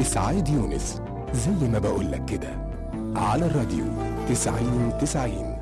إسعاد يونس زي ما بقولك كده على الراديو تسعين تسعين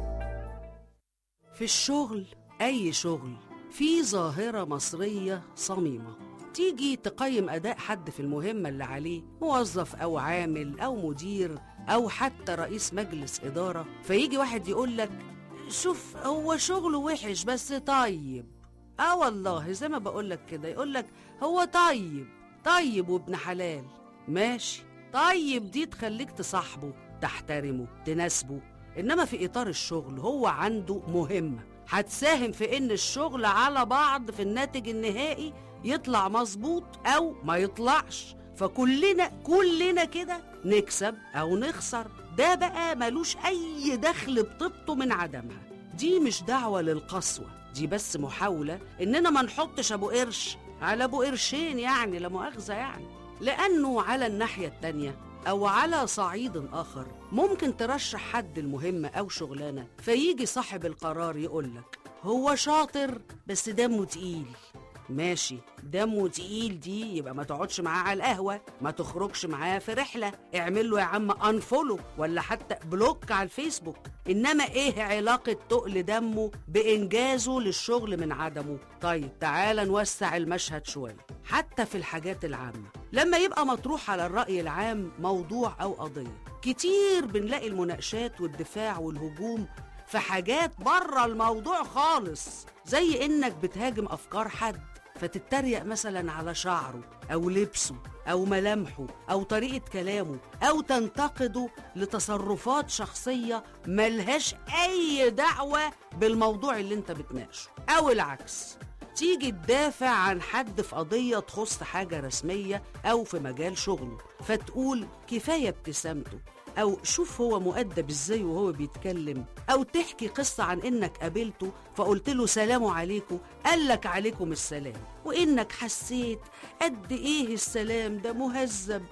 في الشغل أي شغل في ظاهرة مصرية صميمة تيجي تقيم أداء حد في المهمة اللي عليه موظف أو عامل أو مدير أو حتى رئيس مجلس إدارة فيجي واحد يقول لك شوف هو شغله وحش بس طيب اه والله زي ما بقولك كده يقولك هو طيب طيب وابن حلال ماشي طيب دي تخليك تصاحبه تحترمه تناسبه انما في اطار الشغل هو عنده مهمه هتساهم في ان الشغل على بعض في الناتج النهائي يطلع مظبوط او ما يطلعش فكلنا كلنا كده نكسب او نخسر ده بقى ملوش اي دخل بطبطه من عدمها دي مش دعوه للقسوه دي بس محاوله اننا ما نحطش ابو قرش على ابو قرشين يعني لا مؤاخذه يعني لانه على الناحيه التانيه أو على صعيد آخر ممكن ترشح حد المهمة أو شغلانة فيجي صاحب القرار يقولك هو شاطر بس دمه تقيل ماشي دمه تقيل دي يبقى ما تقعدش معاه على القهوة ما تخرجش معاه في رحلة اعمل له يا عم انفولو ولا حتى بلوك على الفيسبوك انما ايه علاقة تقل دمه بانجازه للشغل من عدمه طيب تعال نوسع المشهد شوية حتى في الحاجات العامة لما يبقى مطروح على الرأي العام موضوع أو قضية كتير بنلاقي المناقشات والدفاع والهجوم في حاجات بره الموضوع خالص زي إنك بتهاجم أفكار حد فتتريق مثلا على شعره أو لبسه أو ملامحه أو طريقة كلامه أو تنتقده لتصرفات شخصية ملهاش أي دعوة بالموضوع اللي انت بتناقشه أو العكس تيجي تدافع عن حد في قضية تخص حاجة رسمية أو في مجال شغله فتقول كفاية ابتسامته أو شوف هو مؤدب ازاي وهو بيتكلم أو تحكي قصة عن إنك قابلته فقلت له سلام عليكم قالك عليكم السلام وإنك حسيت قد إيه السلام ده مهذب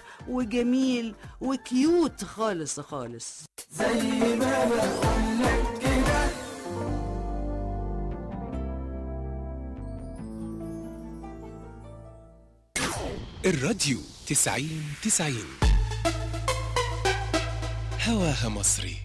وجميل وكيوت خالص خالص الراديو تسعين تسعين هواها مصري